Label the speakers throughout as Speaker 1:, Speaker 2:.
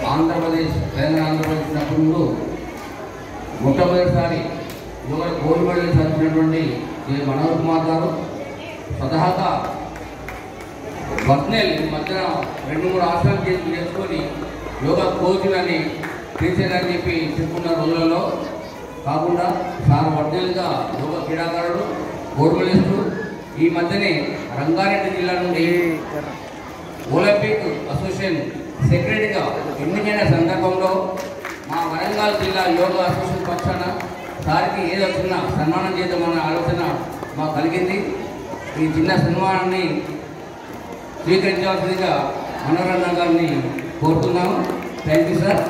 Speaker 1: ఆంధ్రప్రదేశ్ తెలంగాణ ఆంధ్రప్రదేశ్ ఉన్నప్పుడు ముందు మొట్టమొదటిసారి యోగా గోల్డ్ మెడల్ సాధించినటువంటి శ్రీ మనోహర్ కుమార్ గారు స్వతహాగా వర్నెల్ ఈ మధ్యన రెండు మూడు ఆసనాలు చేసి నేర్చుకొని యోగా కోచ్లని టీచర్ అని చెప్పి చెప్పుకున్న రోజులలో కాకుండా సార్ వర్నెల్గా యోగా క్రీడాకారుడు గోల్డ్ మెడలిస్టు ఈ మధ్యనే రంగారెడ్డి జిల్లా నుండి ఒలింపిక్ అసోసియేషన్ సెక్రటరీగా ఎన్నికైన సందర్భంలో మా వరంగల్ జిల్లా యోగా అసోసియేషన్ పక్షాన సార్కి ఏదో చిన్న సన్మానం చేద్దామన్న ఆలోచన మాకు కలిగింది ఈ చిన్న సన్మానాన్ని స్వీకరించాల్సిందిగా మనోరంజన్ గారిని కోరుతున్నాము థ్యాంక్ యూ సార్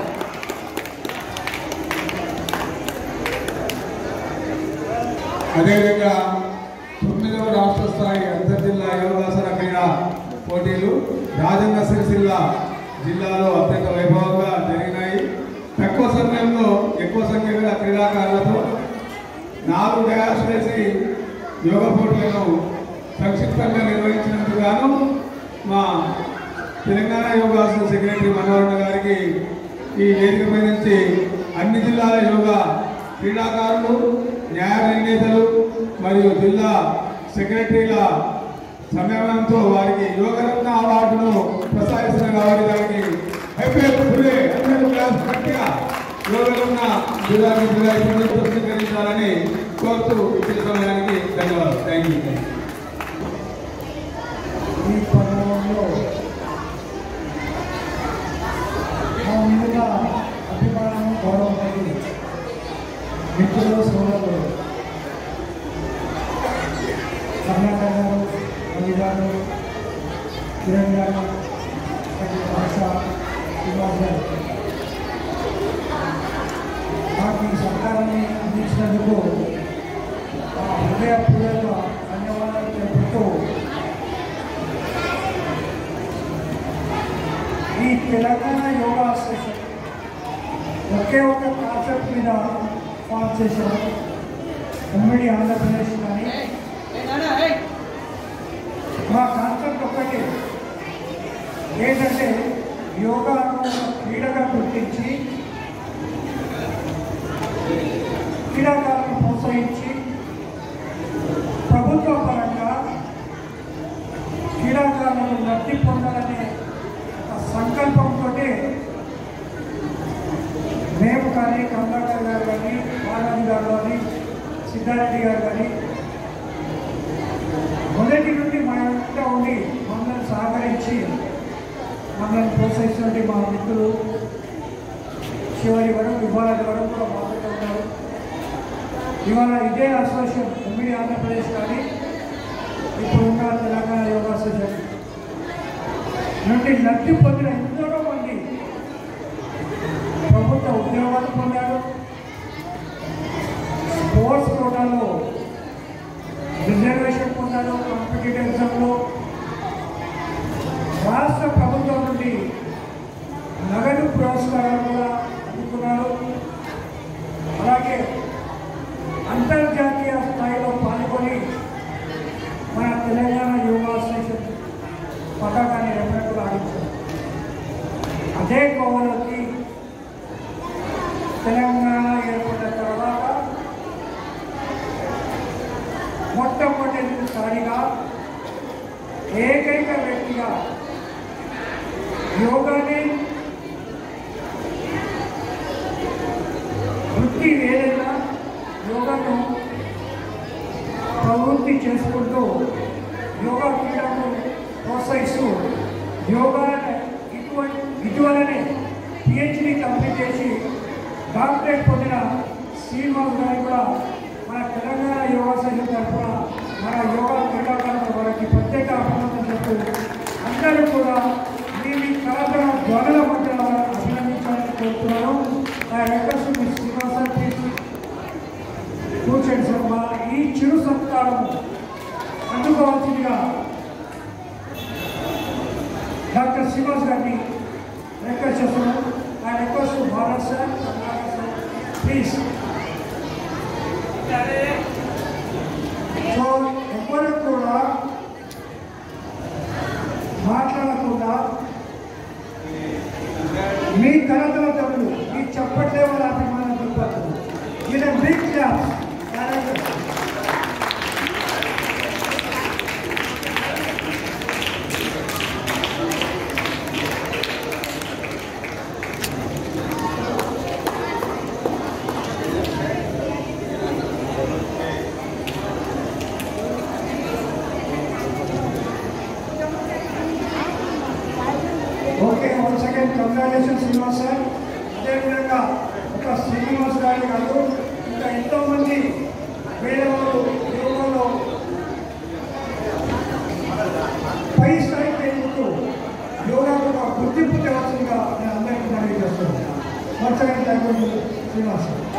Speaker 2: అదేవిధంగా తొమ్మిదవ రాష్ట్ర స్థాయి అంతర్జిల్లా యోగాసన క్రీడా పోటీలు రాజన్న సిరిసిల్ల జిల్లాలో అత్యంత వైభవంగా జరిగినాయి తక్కువ సమయంలో ఎక్కువ సంఖ్య గల క్రీడాకారులతో నాలుగు డయాస్ వేసి యోగా పోటీలను సంక్షిప్తంగా నిర్వహించినందుకు గాను మా తెలంగాణ యోగాసన సెక్రటరీ మనోహరణ గారికి ఈ వేదికపై నుంచి అన్ని జిల్లాల యోగా క్రీడాకారులు న్యాయ నిర్ణేతలు మరియు జిల్లా సెక్రటరీల సమన్వయంతో వారికి యోగరత్న అవార్డును ప్రసాదిస్తున్న కాబట్టి దానికి హైపేట్ ఫులే అందరూ క్లాస్ గట్టిగా యోగరత్న జిల్లాకి జిల్లా పురస్కరించాలని కోరుతూ ఇచ్చిన సమయానికి ధన్యవాదాలు థ్యాంక్ యూ
Speaker 3: ఈ పర్వంలో మా ముందుగా అభిమానం గౌరవం మిత్రులు సోదరులు కర్ణాటక గారు రవి గారు కిరణ్ గారు మరియు భాష శ్రీనివాస్ గారు మాకు ఈ సహకారాన్ని అందించినందుకు ఆ హృదయపూర్వక ధన్యవాదాలు తెలుపుతూ ఈ తెలంగాణ యోగా అసోసియేషన్ ఒకే ఒక కాన్సెప్ట్ మీద ఫామ్ చేశారు ఉమ్మడి ఆంధ్రప్రదేశ్ కానీ మా కాన్సెప్ట్ ఒకటి ఏంటంటే యోగాను ఒక క్రీడగా గుర్తించి క్రీడాకారులను ప్రోత్సహించి ప్రభుత్వ పరంగా క్రీడాకారులను లబ్ధి పొందాలనే ఒక సంకల్పంతో మేము కానీ కమలాకర్ గారు కానీ బాలాజీ గారు కానీ సిద్ధారెడ్డి గారు కానీ మొదటి నుండి మా ఇంట్లో ఉండి మమ్మల్ని సహకరించి మమ్మల్ని ప్రోత్సహిస్తున్నటువంటి మా మిత్రులు చివరి వరకు ఇవాళ వరకు కూడా మాతో ఉన్నారు ఇవాళ ఇదే అసోసియేషన్ ఉమ్మడి ఆంధ్రప్రదేశ్ కానీ ఇప్పుడున్న తెలంగాణ యోగా అసోసియేషన్ నుండి లబ్ధి పొందిన ఎందరో మంది ప్రభుత్వ ఉద్యోగాలు పొందారు స్పోర్ట్స్ కోటాలో రిజర్వేషన్ పొందారు కాంపిటేటివ్ ఎగ్జామ్లో రాష్ట్ర ప్రభుత్వం నుండి నగదు పురస్కారాలు కూడా అందుకున్నారు అలాగే అంతర్జాతీయ స్థాయిలో పాల్గొని మన తెలంగాణ యోగా అసోసియేషన్ పతాకాన్ని రెఫరెంట్లు ఆడించారు అదే కోవలోకి తెలంగాణ ఏర్పడిన తర్వాత మొట్టమొదటిసారిగా ఏకైక వ్యక్తిగా యోగాని వృత్తి ఏదైనా యోగాను ప్రవృత్తి చేసుకుంటూ యోగా క్రీడను ప్రోత్సహిస్తూ యోగా ఇటువంటి ఇటీవలనే పిహెచ్డి కంప్లీట్ చేసి డాక్టరేట్ పొందిన శ్రీనివాస్ గారు కూడా మన తెలంగాణ యోగా సంఘం తరఫున మన యోగా క్రీడాకారుల వారికి ప్రత్యేక అభినందన చెప్తూ అందరూ కూడా మీ మీ కళాకార ధ్వనుల మధ్య అభినందించాలని కోరుతున్నాను నా రిక్వెస్ట్ మీ శ్రీనివాసన్ ప్లీజ్ కూర్చోండి సార్ మా ఈ చిరు సత్కారం అందుకోవాల్సిందిగా డాక్టర్ శ్రీనివాస్ గారిని రిక్వెస్ట్ చేస్తున్నాను ఆ request Bharat sir Karnataka sir please so ఎవరు కూడా మాట్లాడకుండా మీ కరతల తమ్ముడు మీ చప్పట్లే వాళ్ళ అభిమానం దృక్పథం ఇది big class okay one second congratulation Srinivas sir అదేవిధంగా ఒక శ్రీనివాస్ గారి కాదు ఇంకా ఎంతో మంది వేరే వాళ్ళు యోగంలో పై స్థాయికి వెళ్ళుతూ యోగాకు ఒక గుర్తింపు తేవాల్సిందిగా నేను అందరికీ మనవి చేస్తున్నాను one second thank you Srinivas sir